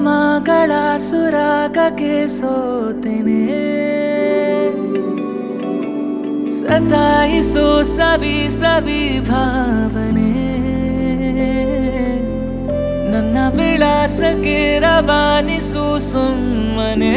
ಸರಿಗಮಗಳ ಸುರಾಗಕ್ಕೆ ಸೋತೆನೆ ಸತಾಯಿಸೋ ಸವಿ ಸವಿ ಭಾವನೆ ನನ್ನ ವಿಳಾಸಕ್ಕೆ ರವಾನಿಸು ಸುಮ್ಮನೆ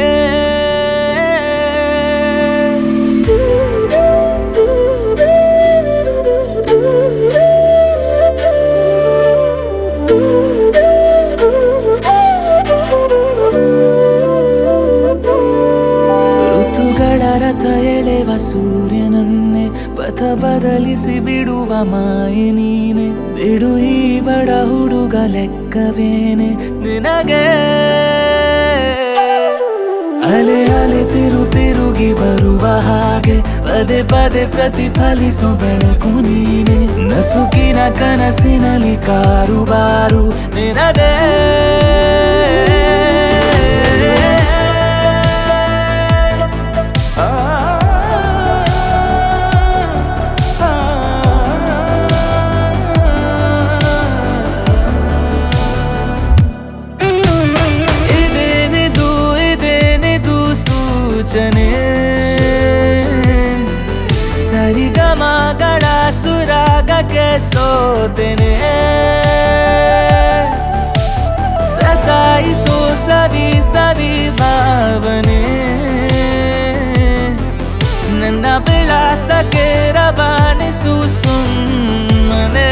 ಋತುಗಳ ರಥ ಎಳೆವ ಸೂರ್ಯನನ್ನೇ ಪಥ ಬದಲಿಸಿ ಬಿಡುವ ಮಾಯೆ ನೀನೆ ಬಿಡು ಈ ಬಡ ಹುಡುಗ ಲೆಕ್ಕವೇನೆ ನಿನಗೆ ಅಲೆ ಅಲೆ ತಿರು ತಿರುಗಿ ಬರುವ ಹಾಗೆ ಪದೇ ಪದೇ ಪ್ರತಿಫಲಿಸು ಬೆಳಕು ನೀನೆ ನಸುಕಿನ ಕನಸಿನಲ್ಲಿ ಕಾರುಬಾರು ನಿನಗೆ ಇದೇನಿದು ಇದೇನಿದು ಸೂಚನೆ ಸರಿಗಮಗಳ ಸುರಾಗಕ್ಕೆ ಸೋತೆನೆ ಸತಾಯಿಸೋ ಸವಿ ಸವಿ ಭಾವನೆ ನನ್ನ ವಿಳಾಸಕ್ಕೆ ರವಾನಿಸು ಸುಮ್ಮನೆ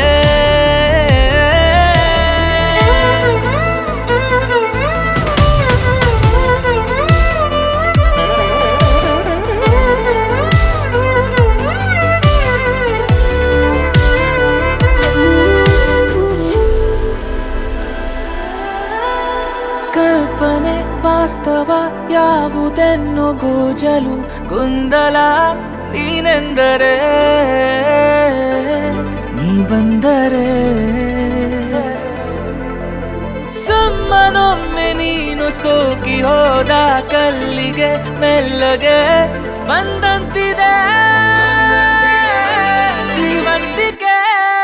ಕಲ್ಪನೆ ವಾಸ್ತವ ಯಾವುದೆನ್ನು ಗೋಜಲು ಗೊಂದಲ ನೀನೆಂದರೆ ನೀ ಬಂದರೆ ಸುಮ್ಮನೊಮ್ಮೆ ನೀನು ಸೋಕಿ ಹೋದ ಕಲ್ಲಿಗೆ ಮೆಲ್ಲಗೆ ಬಂದಂತಿದೆ ಜೀವಂತಿಕೆ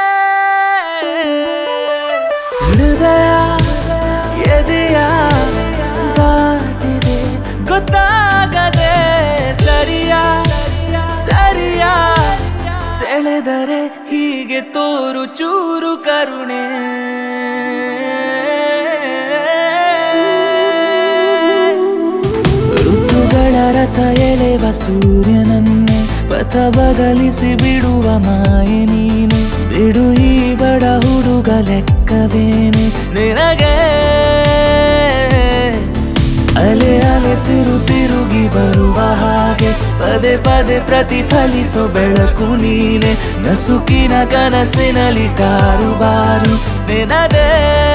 ಹೃದಯ ಎದೆಯ ದಾಟಿದೆ ಗೊತ್ತಾಗದೆ ಸರಿಯ ಸರಿಯ ಸೆಳೆದರೆ ಹೀಗೆ ತೋರು ಚೂರು ಕರುಣೆ ಋತುಗಳ ರಥ ಎಳೆವ ಸೂರ್ಯನನ್ನೇ ಪಥ ಬದಲಿಸಿ ಬಿಡುವ ಮಾಯೆ ನೀನು ಬಿಡು ಈ ಬಡ ಹುಡುಗ ಲೆಕ್ಕವೇನೆ ನಿನಗೆ ಅಲೆ ಅಲೆ ತಿರು ತಿರುಗಿ ಬರುವ ಹಾಗೆ ಪದೇ ಪದೇ ಪ್ರತಿಫಲಿಸೋ ಬೆಳಕು ನೀನೆ ನಸುಕಿನ ಕನಸಿನಲ್ಲಿ ಕಾರುಬಾರು ನಿನದೇ